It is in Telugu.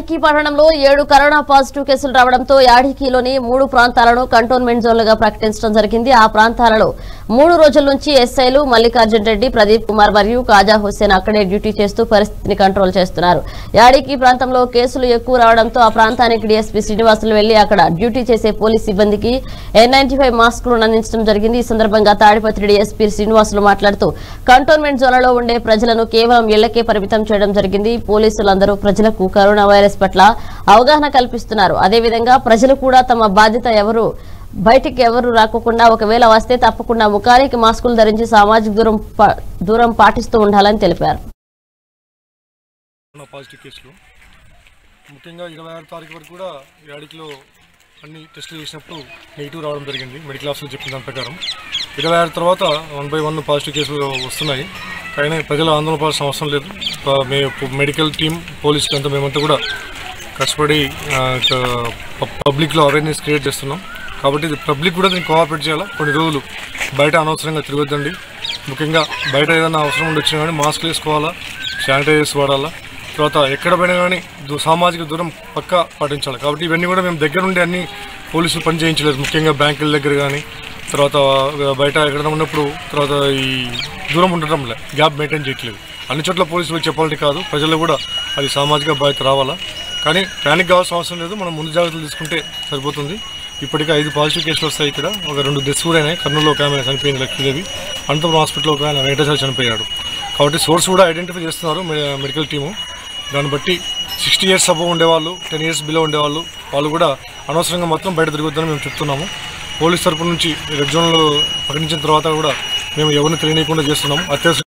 యాడికి పట్టణంలో ఏడు కరోనా పాజిటివ్ కేసులు రావడంతో యాడికిలోని మూడు ప్రాంతాలను కంటోన్మెంట్ జోన్లుగా ప్రకటించడం జరిగింది ఆ ప్రాంతాలలో మూడు రోజుల నుంచి ఎస్ఐలు మల్లికార్జున్ రెడ్డి ప్రదీప్ కుమార్ మరియు కాజా హుస్సేన్ అక్కడే డ్యూటీ చేస్తూ పరిస్థితిని కంట్రోల్ చేస్తున్నారు యాడికి ప్రాంతంలో కేసులు ఎక్కువ రావడంతో ఆ ప్రాంతానికి డీఎస్పీ శ్రీనివాసులు వెళ్లి అక్కడ డ్యూటీ చేసే పోలీస్ సిబ్బందికి ఎన్ నైన్టీ ఫైవ్ మాస్కులను అందించడం జరిగింది ఈ సందర్భంగా తాడిపత్రి డీఎస్పీ శ్రీనివాసులు మాట్లాడుతూ కంటోన్మెంట్ జోన్లలో ఉండే ప్రజలను కేవలం ఇళ్లకే పరిమితం చేయడం జరిగింది పోలీసులందరూ ప్రజలకు కరోనా వైరస్ పట్ల అవగాహన కల్పిస్తున్నారు అదేవిధంగా ప్రజలు కూడా తమ బాధ్యత ఎవరు బయటికి ఎవరు రాకోకుండా ఒకవేళ వస్తే తప్పకుండా ముఖానికి మాస్కులు ధరించి సామాజిక దూరం పా- దూరం పాటిస్తూ ఉండాలని తెలిపారు కరోనా పాజిటివ్ కేసులు ముఖ్యంగా ఇరవై ఆరు తారీఖు వరకు కూడా యాడికిలో అన్ని టెస్టులు చేసినప్పుడు నెగిటివ్ రావడం జరిగింది మెడికల్ ఆఫీసర్ చెప్పిన దాని ప్రకారం ఇరవై ఆరు తర్వాత వన్ బై వన్ పాజిటివ్ కేసులు వస్తున్నాయి కానీ ప్రజలు ఆందోళన పడాల్సిన అవసరం లేదు ప- మే మెడికల్ టీం పోలీసులు అంతా మేమంతా కూడా కష్టపడి ఆ, క- ప- పబ్లిక్లో అవేర్నెస్ క్రియేట్ చేస్తున్నాం కాబట్టి ఇది పబ్లిక్ కూడా దీన్ని కోఆపరేట్ చేయాలా కొన్ని రోజులు బయట అనవసరంగా తిరగొద్దండి ముఖ్యంగా బయట ఏదైనా అవసరం ఉండి వచ్చినా కానీ మాస్క్ వేసుకోవాలా శానిటైజర్స్ వాడాలా తర్వాత ఎక్కడ పోయినా కానీ దు- సామాజిక దూరం పక్కా పాటించాలి కాబట్టి ఇవన్నీ కూడా మేము దగ్గర ఉండి అన్ని పోలీసులు పని చేయించలేదు ముఖ్యంగా బ్యాంకుల దగ్గర కానీ తర్వాత ఆ, బయట ఎక్కడైనా ఉన్నప్పుడు తర్వాత ఈ దూరం ఉండటం లే గ్యాప్ మెయింటైన్ చేయట్లేదు అన్ని చోట్ల పోలీసులకు చెప్పాలని కాదు ప్రజలు కూడా అది సామాజిక బాధ్యత రావాలా కానీ ప్యానిక్ కావాల్సిన అవసరం లేదు మనం ముందు జాగ్రత్తలు తీసుకుంటే సరిపోతుంది ఇప్పటికే ఐదు పాజిటివ్ కేసులు వస్తాయి ఇక్కడ ఒక రెండు డెత్స్ కూడా అయినాయి కర్నూలులో ఒక ఆమె చనిపోయింది లక్ష్మీదేవి అనంతపురం హాస్పిటల్లో ఒక ఆయన వెంకటేశ్వర చనిపోయాడు కాబట్టి సోర్స్ కూడా ఐడెంటిఫై చేస్తున్నారు మె- మెడికల్ టీము దాన్ని బట్టి సిక్స్టీ ఇయర్స్ అబవ్ ఉండేవాళ్ళు టెన్ ఇయర్స్ బిలో ఉండేవాళ్ళు వాళ్ళు కూడా అనవసరంగా మొత్తం బయట తిరగొద్దని మేము చెప్తున్నాము పోలీస్ తరపు నుంచి రెడ్ జోన్లో ప్రకటించిన తర్వాత కూడా మేము ఎవరిని తెలియనీయకుండా చేస్తున్నాము అత్యవసర